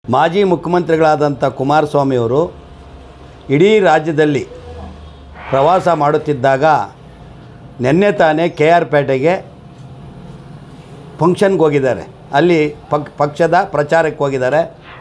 ಮಾಜಿ ಮುಖ್ಯಮಂತ್ರಿಗಳಾದಂಥ ಕುಮಾರಸ್ವಾಮಿಯವರು ಇಡೀ ರಾಜ್ಯದಲ್ಲಿ ಪ್ರವಾಸ ಮಾಡುತ್ತಿದ್ದಾಗ ನಿನ್ನೆ ತಾನೇ ಕೆ ಆರ್ ಪೇಟೆಗೆ ಫಂಕ್ಷನ್ಗೆ ಹೋಗಿದ್ದಾರೆ ಅಲ್ಲಿ ಪಕ್ ಪಕ್ಷದ ಪ್ರಚಾರಕ್ಕೆ ಹೋಗಿದ್ದಾರೆ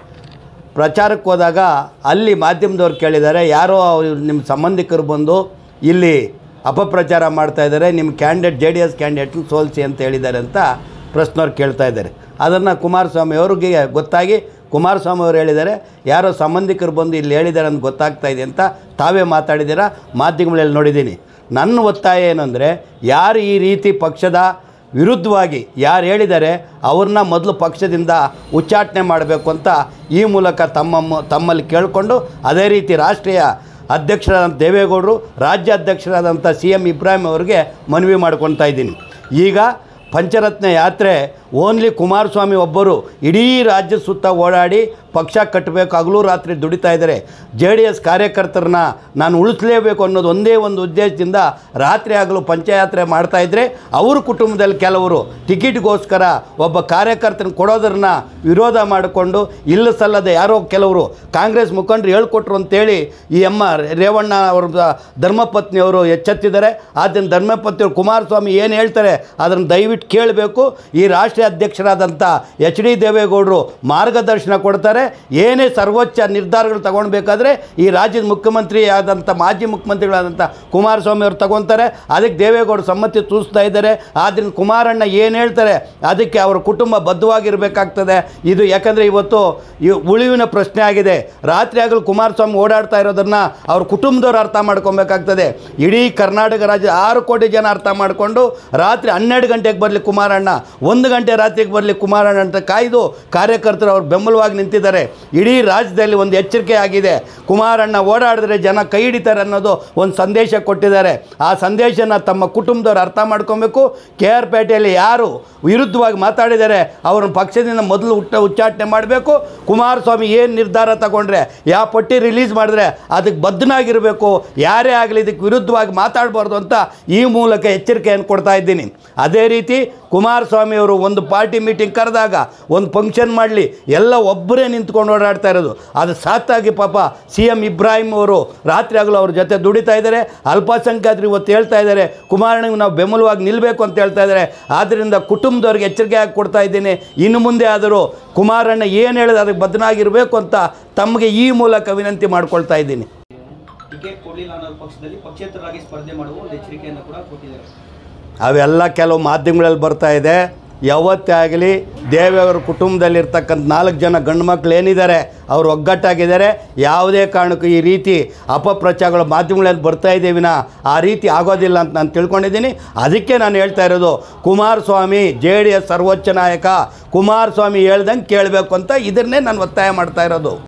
ಪ್ರಚಾರಕ್ಕೆ ಹೋದಾಗ ಅಲ್ಲಿ ಮಾಧ್ಯಮದವ್ರು ಕೇಳಿದ್ದಾರೆ ಯಾರೋ ಅವ್ರು ನಿಮ್ಮ ಸಂಬಂಧಿಕರು ಬಂದು ಇಲ್ಲಿ ಅಪಪ್ರಚಾರ ಮಾಡ್ತಾ ಇದ್ದಾರೆ ನಿಮ್ಮ ಕ್ಯಾಂಡಿಡೇಟ್ ಜೆ ಡಿ ಎಸ್ ಕ್ಯಾಂಡಿಡೇಟ್ನ ಸೋಲಿಸಿ ಅಂತ ಹೇಳಿದ್ದಾರೆ ಅಂತ ಪ್ರಶ್ನವ್ರು ಕೇಳ್ತಾ ಇದ್ದಾರೆ ಅದನ್ನು ಕುಮಾರಸ್ವಾಮಿ ಅವ್ರಿಗೆ ಗೊತ್ತಾಗಿ ಕುಮಾರಸ್ವಾಮಿ ಅವರು ಹೇಳಿದ್ದಾರೆ ಯಾರೋ ಸಂಬಂಧಿಕರು ಬಂದು ಇಲ್ಲಿ ಹೇಳಿದ್ದಾರೆ ಅಂತ ಗೊತ್ತಾಗ್ತಾ ಇದೆ ಅಂತ ತಾವೇ ಮಾತಾಡಿದ್ದೀರಾ ಮಾಧ್ಯಮಗಳಲ್ಲಿ ನೋಡಿದ್ದೀನಿ ನನ್ನ ಒತ್ತಾಯ ಏನಂದರೆ ಯಾರು ಈ ರೀತಿ ಪಕ್ಷದ ವಿರುದ್ಧವಾಗಿ ಯಾರು ಹೇಳಿದ್ದಾರೆ ಅವ್ರನ್ನ ಮೊದಲು ಪಕ್ಷದಿಂದ ಉಚ್ಚಾಟನೆ ಮಾಡಬೇಕು ಅಂತ ಈ ಮೂಲಕ ತಮ್ಮ ಮು- ತಮ್ಮಲ್ಲಿ ಕೇಳಿಕೊಂಡು ಅದೇ ರೀತಿ ರಾಷ್ಟ್ರೀಯ ಅಧ್ಯಕ್ಷರಾದಂಥ ದೇವೇಗೌಡರು ರಾಜ್ಯ ಅಧ್ಯಕ್ಷರಾದಂಥ ಸಿ ಎಂ ಇಬ್ರಾಹಿಂ ಅವರಿಗೆ ಮನವಿ ಮಾಡ್ಕೊತಾ ಇದ್ದೀನಿ ಈಗ ಪಂಚರತ್ನ ಯಾತ್ರೆ ಓನ್ಲಿ ಕುಮಾರಸ್ವಾಮಿ ಒಬ್ಬರು ಇಡೀ ರಾಜ್ಯ ಸುತ್ತ ಓಡಾಡಿ ಪಕ್ಷ ಕಟ್ಟಬೇಕು ಹಗಲು ರಾತ್ರಿ ದುಡಿತಾ ಇದ್ದಾರೆ ಜೆ ಡಿ ಎಸ್ ಕಾರ್ಯಕರ್ತರನ್ನ ನಾನು ಉಳಿಸ್ಲೇಬೇಕು ಅನ್ನೋದು ಒಂದೇ ಒಂದು ಉದ್ದೇಶದಿಂದ ರಾತ್ರಿ ಆಗಲು ಪಂಚಯಾತ್ರೆ ಮಾಡ್ತಾಯಿದ್ರೆ ಅವ್ರ ಕುಟುಂಬದಲ್ಲಿ ಕೆಲವರು ಟಿಕೆಟ್ಗೋಸ್ಕರ ಒಬ್ಬ ಕಾರ್ಯಕರ್ತನ ಕೊಡೋದನ್ನ ವಿರೋಧ ಮಾಡಿಕೊಂಡು ಇಲ್ಲ ಸಲ್ಲದೆ ಯಾರೋ ಕೆಲವರು ಕಾಂಗ್ರೆಸ್ ಮುಖಂಡರು ಹೇಳ್ಕೊಟ್ರು ಅಂತೇಳಿ ಈ ಅಮ್ಮ ರೇವಣ್ಣ ಅವ್ರ ಧರ್ಮಪತ್ನಿಯವರು ಎಚ್ಚೆತ್ತಿದ್ದಾರೆ ಆದ್ದರಿಂದ ಧರ್ಮಪತ್ನಿಯವರು ಕುಮಾರಸ್ವಾಮಿ ಏನು ಹೇಳ್ತಾರೆ ಅದನ್ನು ದಯವಿಟ್ಟು ಕೇಳಬೇಕು ಈ ರಾಷ್ಟ್ರೀಯ ಅಧ್ಯಕ್ಷರಾದಂಥ ಎಚ್ ಡಿ ದೇವೇಗೌಡರು ಮಾರ್ಗದರ್ಶನ ಕೊಡ್ತಾರೆ ಏನೇ ಸರ್ವೋಚ್ಚ ನಿರ್ಧಾರಗಳು ತಗೊಳ್ಬೇಕಾದ್ರೆ ಈ ರಾಜ್ಯದ ಮುಖ್ಯಮಂತ್ರಿ ಆದಂಥ ಮಾಜಿ ಮುಖ್ಯಮಂತ್ರಿಗಳಾದಂಥ ಕುಮಾರಸ್ವಾಮಿ ಅವರು ತಗೊತಾರೆ ಅದಕ್ಕೆ ದೇವೇಗೌಡರು ಸಮ್ಮತಿ ಸೂಚಿಸ್ತಾ ಇದ್ದಾರೆ ಆದ್ದರಿಂದ ಕುಮಾರಣ್ಣ ಏನು ಹೇಳ್ತಾರೆ ಅದಕ್ಕೆ ಅವರ ಕುಟುಂಬ ಬದ್ಧವಾಗಿರಬೇಕಾಗ್ತದೆ ಇದು ಯಾಕಂದರೆ ಇವತ್ತು ಈ ಉಳಿವಿನ ಪ್ರಶ್ನೆ ಆಗಿದೆ ರಾತ್ರಿ ಆಗಲು ಕುಮಾರಸ್ವಾಮಿ ಓಡಾಡ್ತಾ ಇರೋದನ್ನು ಅವ್ರ ಕುಟುಂಬದವ್ರು ಅರ್ಥ ಮಾಡ್ಕೊಬೇಕಾಗ್ತದೆ ಇಡೀ ಕರ್ನಾಟಕ ರಾಜ್ಯ ಆರು ಕೋಟಿ ಜನ ಅರ್ಥ ಮಾಡಿಕೊಂಡು ರಾತ್ರಿ ಹನ್ನೆರಡು ಗಂಟೆಗೆ ಬರಲಿ ಕುಮಾರಣ್ಣ ಒಂದು ಗಂಟೆ ರಾತ್ರಿಗೆ ಬರಲಿ ಕುಮಾರಣ್ಣ ಅಂತ ಕಾಯ್ದು ಕಾರ್ಯಕರ್ತರು ಅವ್ರು ಬೆಂಬಲವಾಗಿ ನಿಂತಿದ್ದಾರೆ ಇಡೀ ರಾಜ್ಯದಲ್ಲಿ ಒಂದು ಎಚ್ಚರಿಕೆ ಆಗಿದೆ ಕುಮಾರಣ್ಣ ಓಡಾಡಿದ್ರೆ ಜನ ಕೈ ಹಿಡಿತಾರೆ ಅನ್ನೋದು ಒಂದು ಸಂದೇಶ ಕೊಟ್ಟಿದ್ದಾರೆ ಆ ಸಂದೇಶನ ತಮ್ಮ ಕುಟುಂಬದವ್ರು ಅರ್ಥ ಮಾಡ್ಕೊಬೇಕು ಕೆ ಆರ್ ಪೇಟೆಯಲ್ಲಿ ಯಾರು ವಿರುದ್ಧವಾಗಿ ಮಾತಾಡಿದ್ದಾರೆ ಅವ್ರನ್ನ ಪಕ್ಷದಿಂದ ಮೊದಲು ಹುಟ್ಟ ಉಚ್ಚಾಟನೆ ಮಾಡಬೇಕು ಕುಮಾರಸ್ವಾಮಿ ಏನು ನಿರ್ಧಾರ ತಗೊಂಡ್ರೆ ಯಾವ ಪಟ್ಟಿ ರಿಲೀಸ್ ಮಾಡಿದ್ರೆ ಅದಕ್ಕೆ ಬದ್ಧನಾಗಿರಬೇಕು ಯಾರೇ ಆಗಲಿ ಇದಕ್ಕೆ ವಿರುದ್ಧವಾಗಿ ಮಾತಾಡಬಾರ್ದು ಅಂತ ಈ ಮೂಲಕ ಎಚ್ಚರಿಕೆಯನ್ನು ಕೊಡ್ತಾ ಇದ್ದೀನಿ ಅದೇ ರೀತಿ ಕುಮಾರಸ್ವಾಮಿ ಅವರು ಒಂದು ಪಾರ್ಟಿ ಮೀಟಿಂಗ್ ಕರೆದಾಗ ಒಂದು ಫಂಕ್ಷನ್ ಮಾಡಲಿ ಎಲ್ಲ ಒಬ್ಬರೇ ನಿಂತ್ಕೊಂಡು ಓಡಾಡ್ತಾ ಇರೋದು ಅದು ಸಾತ್ತಾಗಿ ಪಾಪ ಸಿ ಎಂ ಇಬ್ರಾಹಿಂ ಅವರು ರಾತ್ರಿ ಆಗಲು ಅವ್ರ ಜೊತೆ ದುಡಿತಾ ಇದ್ದಾರೆ ಅಲ್ಪಸಂಖ್ಯಾತರು ಇವತ್ತು ಹೇಳ್ತಾ ಇದ್ದಾರೆ ಕುಮಾರಣ್ಣಗೆ ನಾವು ಬೆಂಬಲವಾಗಿ ನಿಲ್ಲಬೇಕು ಅಂತ ಹೇಳ್ತಾ ಇದ್ದಾರೆ ಆದ್ದರಿಂದ ಕುಟುಂಬದವ್ರಿಗೆ ಎಚ್ಚರಿಕೆ ಆಗಿ ಕೊಡ್ತಾ ಇದ್ದೀನಿ ಇನ್ನು ಮುಂದೆ ಆದರೂ ಕುಮಾರಣ್ಣ ಏನು ಹೇಳಿದ್ರೆ ಅದಕ್ಕೆ ಬದ್ಧನಾಗಿರಬೇಕು ಅಂತ ತಮಗೆ ಈ ಮೂಲಕ ವಿನಂತಿ ಮಾಡ್ಕೊಳ್ತಾ ಇದ್ದೀನಿ ಟಿಕೆಟ್ ಕೊಡಲಿಲ್ಲ ಅನ್ನೋ ಪಕ್ಷದಲ್ಲಿ ಪಕ್ಷೇತರರಾಗಿ ಸ್ಪರ್ಧೆ ಮಾಡುವ ಒಂದು ಎಚ್ಚರಿಕೆಯನ್ನು ಕೂಡ ಕೊಟ್ಟಿದ್ದಾರೆ ಅವೆಲ್ಲ ಕೆಲವು ಮಾಧ್ಯಮಗಳಲ್ಲಿ ಬರ್ತಾ ಇದೆ ಯಾವತ್ತೇ ಆಗಲಿ ದೇವೇಯವರ ಕುಟುಂಬದಲ್ಲಿರ್ತಕ್ಕಂಥ ನಾಲ್ಕು ಜನ ಗಂಡು ಮಕ್ಕಳು ಏನಿದ್ದಾರೆ ಅವರು ಒಗ್ಗಟ್ಟಾಗಿದ್ದಾರೆ ಯಾವುದೇ ಕಾರಣಕ್ಕೂ ಈ ರೀತಿ ಅಪಪ್ರಚಾರಗಳು ಮಾಧ್ಯಮಗಳಲ್ಲಿ ಬರ್ತಾ ಇದ್ದೀವಿನ ಆ ರೀತಿ ಆಗೋದಿಲ್ಲ ಅಂತ ನಾನು ತಿಳ್ಕೊಂಡಿದ್ದೀನಿ ಅದಕ್ಕೆ ನಾನು ಹೇಳ್ತಾ ಇರೋದು ಕುಮಾರಸ್ವಾಮಿ ಜೆ ಡಿ ಎಸ್ ಸರ್ವೋಚ್ಚ ನಾಯಕ ಕುಮಾರಸ್ವಾಮಿ ಹೇಳ್ದಂಗೆ ಕೇಳಬೇಕು ಅಂತ ಇದನ್ನೇ ನಾನು ಒತ್ತಾಯ ಮಾಡ್ತಾ ಇರೋದು